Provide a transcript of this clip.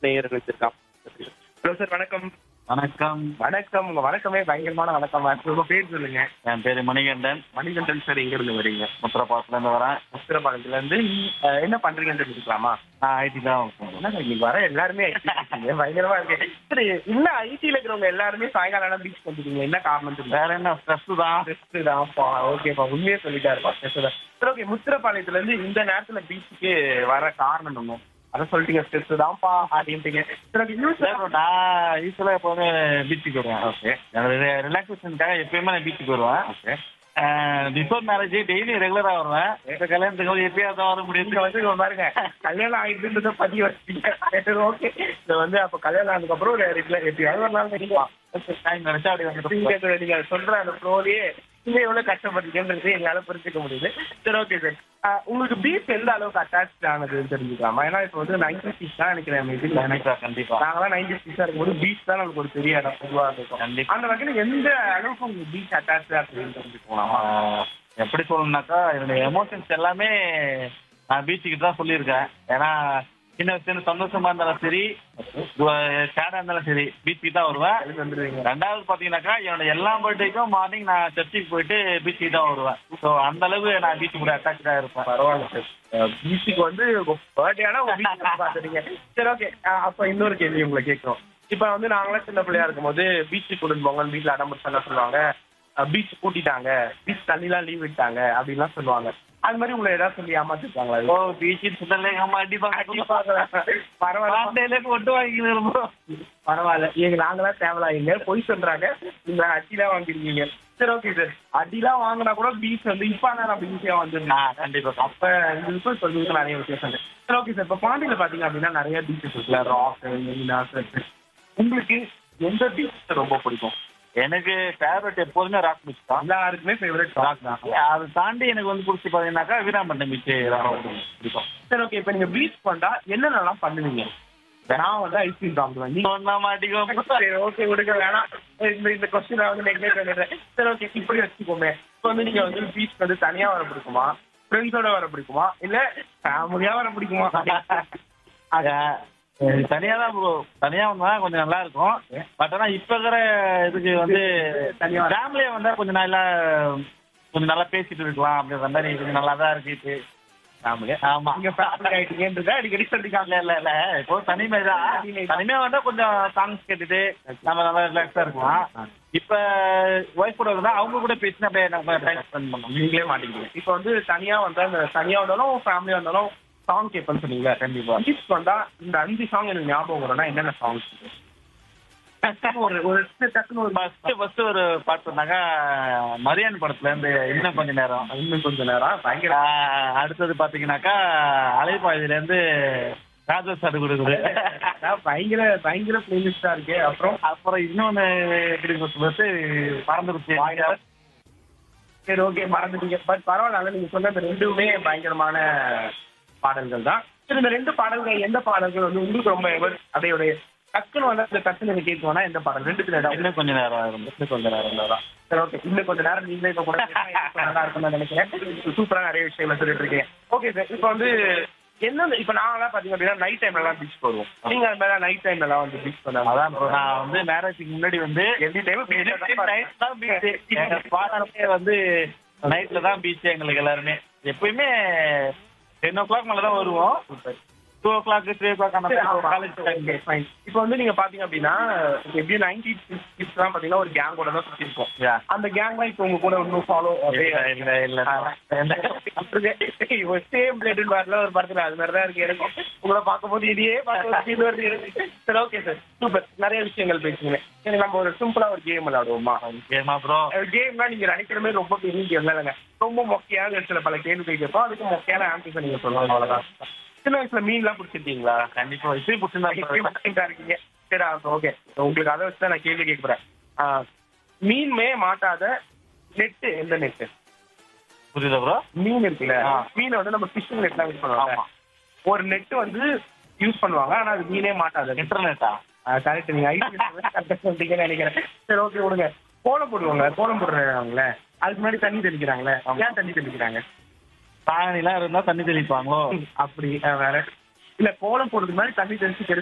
நேயர்கள் வச்சிருக்கான் hello sir வணக்கம் வணக்கம் வணக்கம் உங்க வணக்கமே பயங்கரமான வணக்கம் உங்க பேர் சொல்லுங்க என் பேரு மணிகண்டன் மணிகண்டன் சார் எங்க இருந்து வரீங்க முத்திரப்பாக்கத்துல இருந்து வரேன் உத்திரபாளையத்துல இருந்து அஹ், என்ன பண்றீங்கன்னு தெரிஞ்சுக்கலாமா நான் ஐடி தான் work பண்றேன். என்ன இன்னைக்கு வர எல்லாருமே IT இருக்கீங்க. பயங்கரமா இருக்கு சரி இன்னும் ஐடில இருக்கிறவங்க எல்லாருமே சாயங்காலம் ஆனா பீச் வந்துருக்கீங்க என்ன காரணம் தெரியல வேற என்ன ஸ்ட்ரெஸ் தான் ஸ்ட்ரெஸ் தான்ப்பா ஓகேப்பா உண்மையே சொல்லிட்டாருப்பா ஸ்ட்ரெஸ் தான் சரி ஓகே முத்திரப்பாளையத்துல இருந்து இந்த நேரத்துல பீச்சுக்கு வர காரணம் என்ன அதை சொல்லிட்டீங்க ஸ்ட்ரெஸ் தான்ப்பா அப்படின்ட்டீங்க சரி okay, news இல்ல bro, நான் யூஸ்வலா எப்பவுமே பீச்சுக்கு வருவேன் ஓகே என்னோட ரிலாக்ஸேஷனுக்காக எப்பயுமே நான் பீச்சுக்கு வருவேன் ஓகே பிஃபோர் மேரேஜ் டெய்லி ரெகுலரா வருவேன் இப்ப கல்யாணத்துக்கு போது எப்பயாவது தான் வர நீங்க முடியும் வந்து இங்க பாருங்க கல்யாணம் ஆயிட்டுன்றத பதிவு வச்சுட்டீங்க ஓகே இது வந்து அப்ப கல்யாணம் ஆனதுக்கு அப்புறம் ஒரு ரெகுலர் எப்பயாவது ஒரு நாள் கிடைக்கும் டைம் நினைச்சா அப்படி வந்துட்டு நீங்க நீங்க சொல்ற அந்த ப்ரோலயே நீங்க எவ்வளவு கஷ்டப்பட்டீங்கன்றது எங்களால புரிஞ்சுக்க முடியுது சரி ஓகே சார் உங்களுக்கு பீச் எந்த அளவுக்கு அட்டாச் ஆனதுன்னு தெரிஞ்சுக்கலாமா ஏன்னா இப்போ வந்து நைன்டி சிக்ஸ் தான் நினைக்கிறேன் maybe. கண்டிப்பா கண்டிப்பா நாங்களாம் நைன்டி சிக்ஸா இருக்கும்போது பீச் தான் நமக்கு ஒரு பெரிய இடம் பொதுவா இருக்கும் கண்டிப்பா அந்த வகையில எந்த அளவுக்கு உங்களுக்கு பீச் அட்டாச் அப்படின்னு தெரிஞ்சுக்கலாமா ஆஹ் எப்படி சொல்லணும்னாக்கா என்னுடைய எமோஷன்ஸ் எல்லாமே நான் பீச்சுக்கு தான் சொல்லியிருக்கேன் ஏன்னா சின்ன வயசுல சந்தோஷமா இருந்தாலும் சரி சேடா இருந்தாலும் சரி பீச்சுக்கு தான் வருவேன் கிளம்பி வந்துருவீங்க ரெண்டாவது பாத்தீங்கன்னாக்கா என்னோட எல்லா பர்த்டேக்கும் மார்னிங் நான் சர்ச்சுக்கு போயிட்டு பீச்சுக்கு தான் வருவேன் ஸோ அந்த அளவு நான் பீச்சு கூட அட்டாச்சா இருப்பேன் பரவாயில்ல சார் பீச்சுக்கு வந்து பர்த்டே ஆனா உங்க பீச் பாத்துறீங்க சரி ஓகே அப்ப இன்னொரு கேள்வி உங்களை கேட்கிறோம் இப்ப வந்து நாங்களாம் சின்ன பிள்ளையா இருக்கும்போது பீச்சுக்கு கூட்டிட்டு போங்க வீட்டுல அடம்பிடிச்சு என்ன சொல்லுவாங்க பீச் கூட்டிட்டாங்க பீச் தண்ணிலாம் லீவ் விட்டாங்க அப்படின்லாம் சொல்லுவாங்க அது மாதிரி உங்களை ஏதாவது சொல்லி ஏமாத்திருக்காங்களா ஓ பீச்சு சுத்தலே அம்மா அடிப்பாங்க பரவாயில்ல ஆண்டையில கொண்டு வாங்கிக்கிறோம் பரவாயில்ல எங்க நாங்களாம் தேவலாயிங்க பொய் சொல்றாங்க நீங்க அடிலாம் வாங்கிருக்கீங்க சரி ஓகே சார் அடிலாம் வாங்கினா கூட பீச் வந்து இப்ப நான் பீச்சா வந்துருந்தேன் ஆ கண்டிப்பா அப்ப இதுக்கும் சொல்லுங்க நிறைய வித்தியாசம் இருக்கு சரி ஓகே சார் இப்ப பாண்டியில பாத்தீங்க அப்படின்னா நிறைய பீச்சஸ் இருக்குல்ல ராக் மெரினா உங்களுக்கு எந்த பீச் ரொம்ப பிடிக்கும் எனக்கு ஃபேவரட் எப்போதுமே ராக் பீச் தான் எல்லாருக்குமே ஃபேவரட் ராக் தான் அதை தாண்டி எனக்கு வந்து பிடிச்சி பாத்தீங்கன்னாக்கா வீராம்பட்டினம் பீச் பிடிக்கும் சரி ஓகே இப்ப நீங்க பீச் பண்ணா என்னென்னலாம் பண்ணுவீங்க நான் வந்து ஐஸ்கிரீம் சாப்பிடுவேன் நீங்க சொன்னா மாட்டிக்கோ சரி ஓகே விடுங்க வேணாம் இந்த இந்த கொஸ்டின் வந்து நெக்லெக்ட் பண்ணிடுறேன் சரி ஓகே இப்படி வச்சுக்கோமே இப்போ வந்து நீங்க வந்து பீச் வந்து தனியா வர பிடிக்குமா ஃப்ரெண்ட்ஸோட வர பிடிக்குமா இல்ல ஃபேமிலியா வர பிடிக்குமா தனியா தான் ப்ரோ தனியா வந்தா கொஞ்சம் நல்லா இருக்கும் பட் ஆனா இப்ப இருக்கிற இதுக்கு வந்து தனியா வர- ஃபேமிலியா வந்தா கொஞ்சம் நல்லா கொஞ்சம் நல்லா பேசிட்டு இருக்கலாம் அப்படின்ற மாதிரி கொஞ்சம் நல்லா தான் இருக்கு இப்போ ஃபேமிலியா ஆமா நீங்க ஃபேமிலி ஆயிட்டீங்கன்றத அடிக்கடி சொல்லிக்காங்க இல்ல இல்ல இல்ல இப்போ தனிமை தான் தனிமையா வந்தா கொஞ்சம் சாங்ஸ் கேட்டுட்டு நம்ம நல்லா ரிலாக்ஸா இருக்கலாம் இப்ப ஒய்ஃப் கூட இருந்தா அவங்க கூட பேசினா அப்படியே நம்ம டைம் ஸ்பெண்ட் பண்ணணும் நீங்களே மாட்டீங்க இப்போ வந்து தனியா வந்தா இந்த தனியா வந்தாலும் ஃபேமிலியா வந்தாலும் சாங் கேட்பேன்னு சொன்னீங்க கண்டிப்பா பீச் வந்தா இந்த அஞ்சு சாங் எனக்கு ஞாபகம் வரும்னா என்னென்ன சாங்ஸ் ஒரு ஒரு டக்குன்னு ஒரு ஃபர்ஸ்ட் ஃபர்ஸ்ட் ஒரு பாட்டு சொன்னாங்க மரியான் படத்துல இருந்து இன்னும் கொஞ்ச நேரம் இன்னும் கொஞ்ச நேரம் பயங்கர ஆஹ் அடுத்தது பாத்தீங்கன்னாக்கா அலைப்பாயுதுல இருந்து ராஜா சார் கொடுக்குது அதான் பயங்கர பயங்கர பிளேலிஸ்டா இருக்கு அப்புறம் அப்புறம் இன்னொன்னு எப்படி சொல்றது பறந்துருச்சு சரி ஓகே மறந்துட்டீங்க பட் பரவாயில்ல நீங்க சொன்ன இந்த ரெண்டுமே பயங்கரமான பாடல்கள் தான் சரி இந்த ரெண்டு பாடல்கள் எந்த பாடல்கள் வந்து உங்களுக்கு ரொம்ப ever- அதையோட டக்குன்னு வந்து அந்த டக்குன்னு எனக்கு கேட்குவோம்னா எந்த பாடல் ரெண்டுத்துல ஏதாவது இன்னும் கொஞ்ச நேரம் ஆகும் இன்னும் கொஞ்ச நேரம் தான் சரி ஓகே இன்னும் கொஞ்ச நேரம் நீங்களே இப்ப கூட பேசினா எனக்கு நல்லா இருக்கும்னு நினைக்கிறேன் சூப்பரா நிறைய விஷயங்களை சொல்லிட்டு இருக்கீங்க ஓகே சார் இப்போ வந்து என்ன இப்ப நாங்களாம் பாத்தீங்க அப்படின்னா நைட் டைம்ல எல்லாம் பீச் போடுவோம் நீங்க அது மாதிரி நைட் டைம்ல எல்லாம் வந்து பீச் பண்ணலாம் அதான் bro, நான் வந்து மேரேஜுக்கு முன்னாடி வந்து எனி டைம் நைட் தான் பீச் எங்க ஸ்பாட்லயே வந்து நைட்ல தான் பீச் எங்களுக்கு எல்லாருமே எப்பயுமே டென் ஓ கிளாக் மேல தான் வருவோம் two o'clock three o'clock அந்த காலேஜ் டைம் இப்போ வந்து நீங்க பாத்தீங்க அப்படின்னா எப்படியும் நைன்டி கிட்ஸ் தான் பாத்தீங்கன்னா ஒரு கேங்கோட தான் சுத்தி இருக்கும் Yeah. அந்த கேங் தான் இப்போ உங்க கூட இன்னும் ஃபாலோ இல்ல இல்ல இல்ல சேம் பிளேட் வரல ஒரு படத்துல அது மாதிரி தான் இருக்கு எனக்கும் உங்களை பார்க்கும்போது இதையே பார்த்து இது வருது எனக்கு சரி ஓகே சார் சூப்பர் நிறைய விஷயங்கள் பேசுங்க சரி நம்ம ஒரு சிம்பிளா ஒரு கேம் விளையாடுவோமா ஏமா ப்ரோ கேம்னா நீங்க நினைக்கிறமே ரொம்ப பெரிய கேம் இல்லைங்க ரொம்ப மொக்கையான சில பல கேள்வி கேட்போம் அதுக்கு மொக்கையான ஆன்சர்ஸ் நீங்க சொல்லலாம் அவ்வளவுதான் சின்ன வயசுல மீன்லாம் பிடிச்சிருக்கீங்களா கண்டிப்பா இப்பயும் பிடிச்சிருந்தா இருக்கீங்க சரி ஓகே உங்களுக்கு அதை வச்சு தான் நான் கேள்வி கேட்க போறேன் ஆ, மீன்மே மாட்டாத நெட்டு எந்த நெட்டு புரியுதா ப்ரோ மீன் இருக்குல்ல ஆ. மீனை வந்து நம்ம ஃபிஷிங் நெட்லாம் யூஸ் பண்ணுவாங்க ஆமா ஒரு நெட் வந்து யூஸ் பண்ணுவாங்க ஆனா அது மீனே மாட்டாது இன்டர்நெட்டா கரெக்ட் நீங்க ஐடி கரெக்டாக சொல்லிட்டீங்கன்னு நினைக்கிறேன் சரி ஓகே விடுங்க கோலம் போடுவாங்க கோலம் போடுறாங்களே அதுக்கு முன்னாடி தண்ணி தெளிக்கிறாங்களே ஏன் தண்ணி தெளிக்கிறாங்க சாணிலாம் இருந்தா தண்ணி தெளிப்பாங்களோ அப்படி ஆ, வேற இல்ல கோலம் போடுறதுக்கு முன்னாடி தண்ணி தெளிச்சு